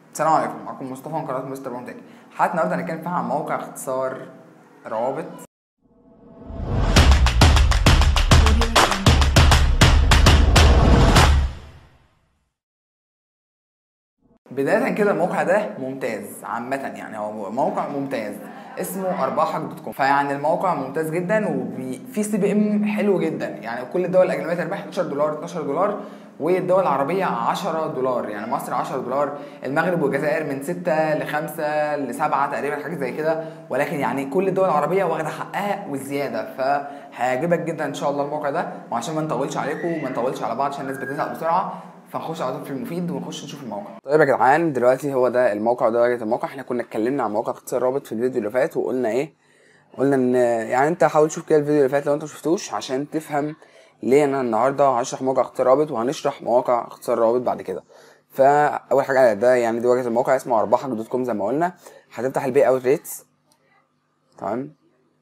السلام عليكم معكم مصطفى من قناه مستر بونتك حلقه النهارده هنتكلم فيها عن موقع اختصار روابط بداية كده الموقع ده ممتاز عامة يعني هو موقع ممتاز اسمه ارباحك دوت كوم فيعني الموقع ممتاز جدا وفي سي بي ام حلو جدا يعني كل الدول الاجنبيه تربح 11 دولار 12 دولار والدول العربيه 10 دولار يعني مصر 10 دولار المغرب والجزائر من 6 ل 5 ل 7 تقريبا حاجه زي كده ولكن يعني كل الدول العربيه واخده حقها وزياده فهيعجبك جدا ان شاء الله الموقع ده وعشان ما نطولش عليكم وما نطولش على بعض عشان الناس بتزهق بسرعه فنخش على طول في المفيد ونخش نشوف الموقع طيب يا جدعان دلوقتي هو ده الموقع وده واجهه الموقع احنا كنا اتكلمنا عن موقع اختصار رابط في الفيديو اللي فات وقلنا ايه قلنا ان يعني انت حاول تشوف كده الفيديو اللي فات لو انت مشفتوش عشان تفهم ليه انا النهارده هشرح موقع اختصار رابط وهنشرح مواقع اختصار رابط بعد كده فاول حاجه ده يعني دي واجهه الموقع اسمه ارباحك دوت كوم زي ما قلنا هتفتح البي اوت ريتس تمام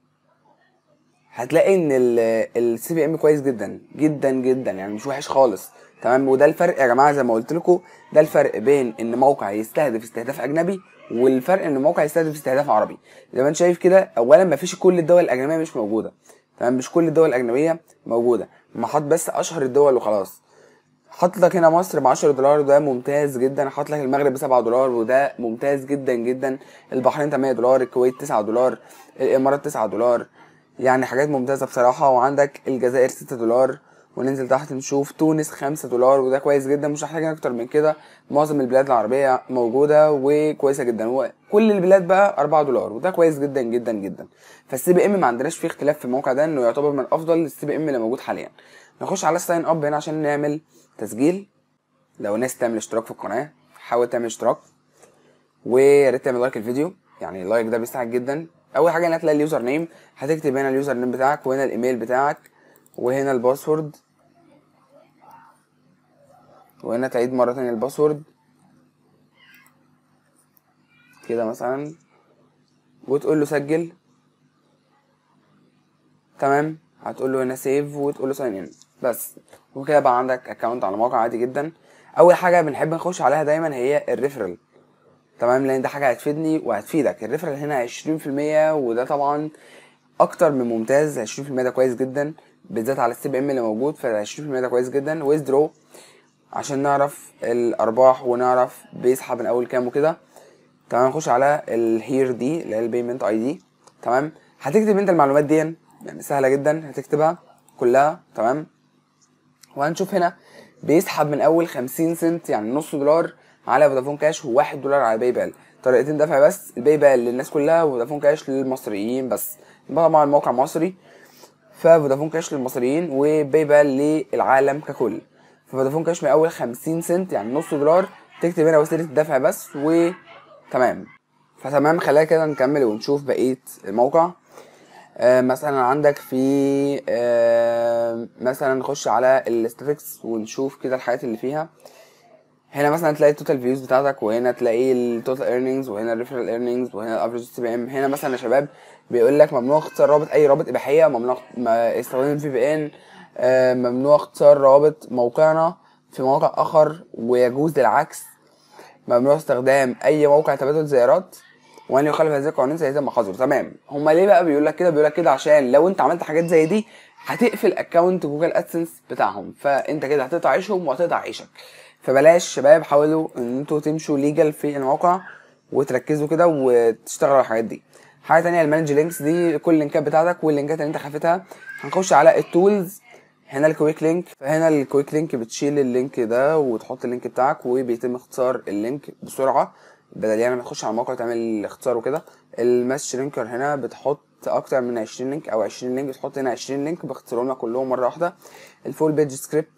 هتلاقي ان السي بي ام كويس جدا جدا جدا يعني مش وحش خالص تمام وده الفرق يا جماعه زي ما قلت لكم ده الفرق بين ان موقع يستهدف استهداف اجنبي والفرق ان موقع يستهدف استهداف عربي زي ما انت شايف كده اولا ما فيش كل الدول الاجنبيه مش موجوده تمام مش كل الدول الاجنبيه موجوده محط بس اشهر الدول وخلاص حاطط لك هنا مصر ب 10 دولار وده ممتاز جدا حاطط لك المغرب ب 7 دولار وده ممتاز جدا جدا البحرين 8 دولار الكويت 9 دولار الامارات 9 دولار يعني حاجات ممتازه بصراحه وعندك الجزائر 6 دولار وننزل تحت نشوف تونس 5 دولار وده كويس جدا مش محتاجين اكتر من كده معظم البلاد العربيه موجوده وكويسه جدا وكل البلاد بقى 4 دولار وده كويس جدا جدا جدا فالسي بي ام ما عندناش فيه اختلاف في الموقع ده انه يعتبر من افضل السي بي ام اللي موجود حاليا نخش على الساين اب هنا عشان نعمل تسجيل لو الناس تعمل اشتراك في القناه حاول تعمل اشتراك ويا ريت تعمل لايك الفيديو يعني اللايك ده بيساعد جدا اول حاجه ان هتلاقي اليوزر نيم هتكتب هنا اليوزر نيم بتاعك وهنا الايميل بتاعك وهنا الباسورد وهنا تعيد مرة تانية الباسورد كده مثلا وتقول له سجل تمام هتقول له هنا سيف وتقول له ساين ان بس وكده بقى عندك اكونت على موقع عادي جدا اول حاجه بنحب نخش عليها دايما هي الريفرال تمام لان ده حاجه هتفيدني وهتفيدك الريفرال هنا 20% وده طبعا اكتر من ممتاز 20% ده كويس جدا بالذات على السي بي ام اللي موجود ف 20% ده كويس جدا ويزدرو عشان نعرف الارباح ونعرف بيسحب من اول كام وكده تمام نخش على الهير دي اللي هي البيمنت اي دي تمام هتكتب انت المعلومات دي يعني سهله جدا هتكتبها كلها تمام وهنشوف هنا بيسحب من اول 50 سنت يعني نص دولار على فودافون كاش و1 دولار على باي بال طريقتين دفع بس الباي بال للناس كلها وفودافون كاش للمصريين بس طبعا الموقع مصري ففودافون كاش للمصريين وباي بال للعالم ككل فودافون كاش من اول 50 سنت يعني نص دولار تكتب هنا وسيله الدفع بس وتمام فتمام خلينا كده نكمل ونشوف بقيه الموقع آه مثلا عندك في آه مثلا نخش على الاستاتكس ونشوف كده الحاجات اللي فيها هنا مثلا تلاقي التوتال فيوز بتاعتك وهنا تلاقي التوتال ايرنينجز وهنا الريفرال ايرنينجز وهنا الافريج سي بي ام هنا مثلا يا شباب بيقول لك ممنوع اختصار رابط اي رابط اباحيه ممنوع استخدام الفي بي ان ممنوع اختصار روابط موقعنا في موقع اخر ويجوز للعكس ممنوع استخدام اي موقع تبادل زيارات وان يخالف هذه القوانين سيتم محظور تمام هما ليه بقى بيقول لك كده بيقول لك كده عشان لو انت عملت حاجات زي دي هتقفل اكونت جوجل ادسنس بتاعهم فانت كده هتقطع عيشهم وهتقطع عيشك فبلاش شباب حاولوا ان انتوا تمشوا ليجل في الموقع وتركزوا كده وتشتغلوا على الحاجات دي حاجه تانية المانج لينكس دي كل اللينكات بتاعتك واللينكات اللي انت خافتها هنخش على التولز هنا الكويك لينك فهنا الكويك لينك بتشيل اللينك ده وتحط اللينك بتاعك وبيتم اختصار اللينك بسرعه بدل يعني ما تخش على الموقع وتعمل اختصار وكده الماتش لينكر هنا بتحط اكتر من 20 لينك او 20 لينك بتحط هنا 20 لينك باختصارهم كلهم مره واحده الفول بيج سكريبت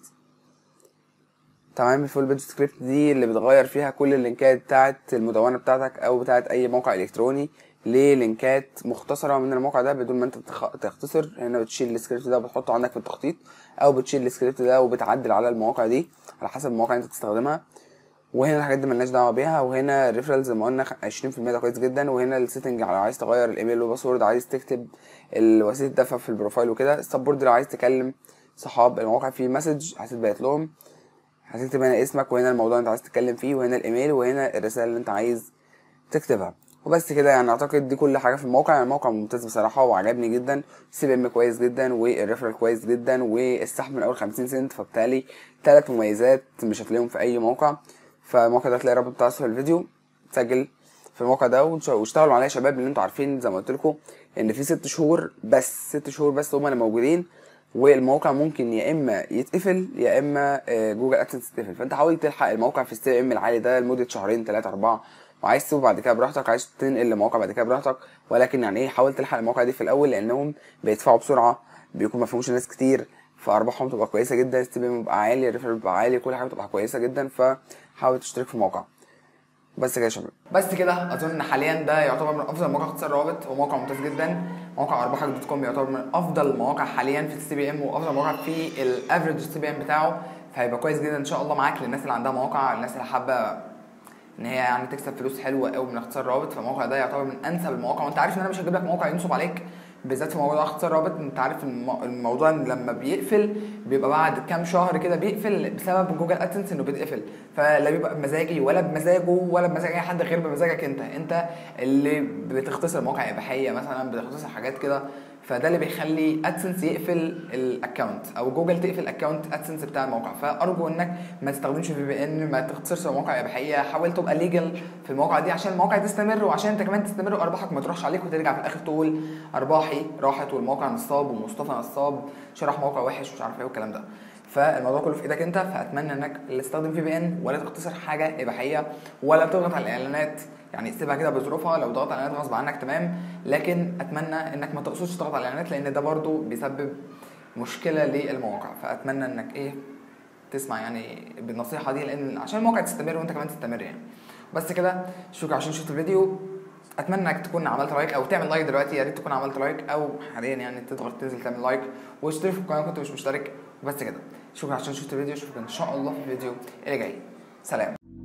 تمام الفول بيج سكريبت دي اللي بتغير فيها كل اللينكات بتاعه المدونه بتاعتك او بتاعه اي موقع الكتروني للينكات مختصره من الموقع ده بدون ما انت تختصر هنا بتشيل السكريبت ده وبتحطه عندك في التخطيط او بتشيل السكريبت ده وبتعدل على المواقع دي على حسب المواقع اللي انت بتستخدمها وهنا الحاجات دي ملناش دعوه بيها وهنا الريفرال زي ما قلنا 20% ده كويس جدا وهنا السيتنج لو عايز تغير الايميل والباسورد عايز تكتب وسيله الدفع في البروفايل وكده السبورت لو عايز تكلم صحاب المواقع فيه مسج هتتبعت لهم هتكتب هنا اسمك وهنا الموضوع اللي انت عايز تتكلم فيه وهنا الايميل وهنا الرساله اللي انت عايز تكتبها وبس كده يعني اعتقد دي كل حاجه في الموقع يعني الموقع ممتاز بصراحه وعجبني جدا السي بي ام كويس جدا والريفرال كويس جدا والسحب من اول 50 سنت فبالتالي ثلاث مميزات مش هتلاقيهم في اي موقع فالموقع ده هتلاقي الرابط بتاعه في الفيديو سجل في الموقع ده وانش- واشتغلوا عليه يا شباب اللي انتوا عارفين زي ما قلت لكم ان في ست شهور بس ست شهور بس هم اللي موجودين والموقع ممكن يا اما يتقفل يا اما آه، جوجل ادسنس يتقفل فانت حاول تلحق الموقع في السي ام العالي ده لمده شهرين ثلاثه اربعه وعايز تسيبه بعد كده براحتك عايز تنقل لموقع بعد كده براحتك ولكن يعني ايه حاول تلحق المواقع دي في الاول لانهم بيدفعوا بسرعه بيكون ما فيهمش ناس كتير فارباحهم تبقى كويسه جدا السي بي ام بيبقى عالي الريفر بيبقى عالي كل حاجه بتبقى كويسه جدا فحاول تشترك في الموقع بس كده يا شباب بس كده اظن حاليا ده يعتبر من افضل مواقع اختصار روابط هو موقع ممتاز جدا موقع ارباحك دوت كوم يعتبر من افضل المواقع حاليا في السي بي ام وافضل مواقع في الافريج السي بي ام بتاعه فهيبقى كويس جدا ان شاء الله معاك للناس اللي عندها مواقع الناس اللي حابه ان هي يعني تكسب فلوس حلوه قوي من اختصار روابط فالموقع ده يعتبر من انسب المواقع وانت عارف ان انا مش هجيب لك موقع ينصب عليك بالذات في موضوع اختصار رابط انت عارف الم- الموضوع ان لما بيقفل بيبقى بعد كام شهر كده بيقفل بسبب جوجل ادسنس انه بيتقفل فلا بيبقى بمزاجي ولا بمزاجه ولا بمزاج اي حد غير بمزاجك انت انت اللي بتختصر مواقع اباحيه مثلا بتختصر حاجات كده فده اللي بيخلي ادسنس يقفل الاكونت او جوجل تقفل الاكونت ادسنس بتاع الموقع فارجو انك ما تستخدمش في بي ان ما تختصرش مواقع اباحيه حاول تبقى ليجل في المواقع دي عشان المواقع تستمر وعشان انت كمان تستمر وارباحك ما تروحش عليك وترجع في الاخر تقول ارباحي راحت والموقع نصاب ومصطفى نصاب شرح موقع وحش ومش عارف ايه والكلام ده فالموضوع كله في ايدك انت فاتمنى انك لا تستخدم في بي ان ولا تختصر حاجه اباحيه ولا تضغط على الاعلانات يعني سيبها كده بظروفها لو ضغط على الاعلانات غصب عنك تمام لكن اتمنى انك ما تقصدش تضغط على الاعلانات لان ده برضو بيسبب مشكله للمواقع فاتمنى انك ايه تسمع يعني بالنصيحه دي لان عشان الموقع تستمر وانت كمان تستمر يعني بس كده شكرا عشان شفت الفيديو اتمنى انك تكون عملت لايك او تعمل لايك دلوقتي يا ريت تكون عملت لايك او حاليا يعني تضغط تنزل تعمل لايك واشترك في القناه كنت مش مشترك وبس كده شكرا عشان شفت الفيديو اشوفك ان شاء الله في الفيديو اللي جاي سلام